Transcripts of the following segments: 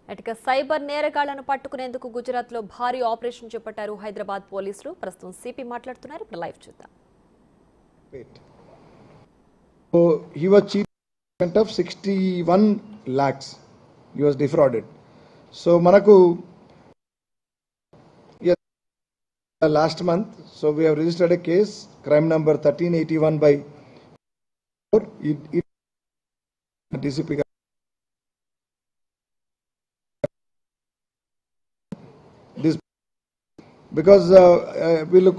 అటుక cyber నేరగాళ్లను పట్టుకునేందుకు Gujarat లో భారీ operation చేపట్టారు హైదరాబాద్ పోలీసులు ప్రస్తుతం సిపి మాట్లాడుతున్నారు ఇప్పుడు లైవ్ చూద్దాం Wait. So he was cheated of 61 lakhs. He was defrauded. So Manaku, yes, last month, so we have registered a case, crime number 1381 by 4. It, it, DCP గారు this because uh, uh, వీళ్ళు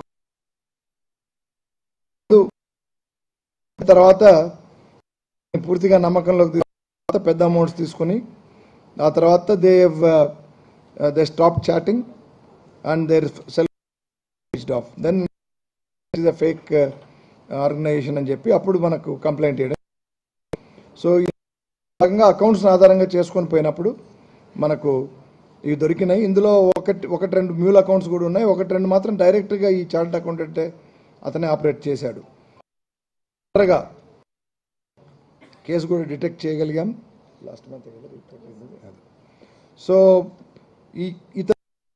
తర్వాత పూర్తిగా నమ్మకంలోకి తీసుకున్న తర్వాత పెద్ద amounts తీసుకొని ఆ తర్వాత they they stop chatting and there self off then is a fake organisation అని చెప్పి అప్పుడు మనకు కంప్లైంట్ చేయడం సో ఈ భాగంగా అకౌంట్స్ ఆధారంగా చేసుకొని పోయినప్పుడు మనకు ఇవి దొరికినాయి ఇందులో ఒకటి ఒకటి రెండు మ్యూల్ అకౌంట్స్ కూడా ఉన్నాయి ఒకటి రెండు మాత్రం డైరెక్ట్గా ఈ చార్ట్ అకౌంటెంటే అతనే ఆపరేట్ చేశాడు త్వరగా కేసు కూడా డిటెక్ట్ చేయగలిగాం లాస్ట్ మంత్ సో ఈ ఇతను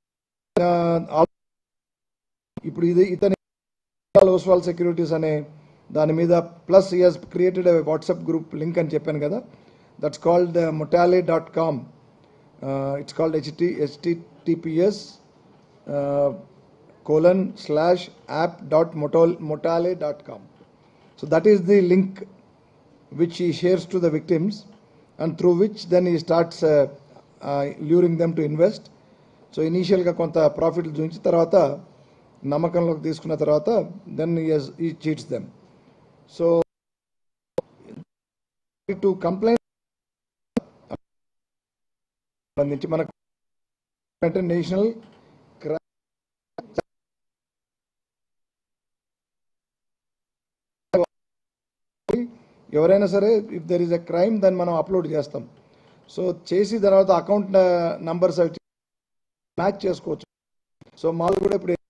ఇప్పుడు ఇది ఇతని ఓస్వాల్ సెక్యూరిటీస్ అనే దాని మీద ప్లస్ ఈ has created WhatsApp group link అని చెప్పాను కదా that's called Motale dot com it's called HT HTTPS colon slash app dot Motol Motale dot com So that is the link which he shares to the victims and through which then he starts uh, uh, luring them to invest. So ఇనీషియల్గా కొంత profit చూపించి తర్వాత నమ్మకంలోకి తీసుకున్న తర్వాత then ఈ cheats them so to complaint సంబంధించి మనకు అంటే నేషనల్ ఎవరైనా సరే if there is a crime దాన్ని మనం అప్లోడ్ చేస్తాం సో చేసి తర్వాత అకౌంట్ నంబర్స్ అవి మ్యాచ్ చేసుకోవచ్చు సో మాల్ కూడా ఇప్పుడు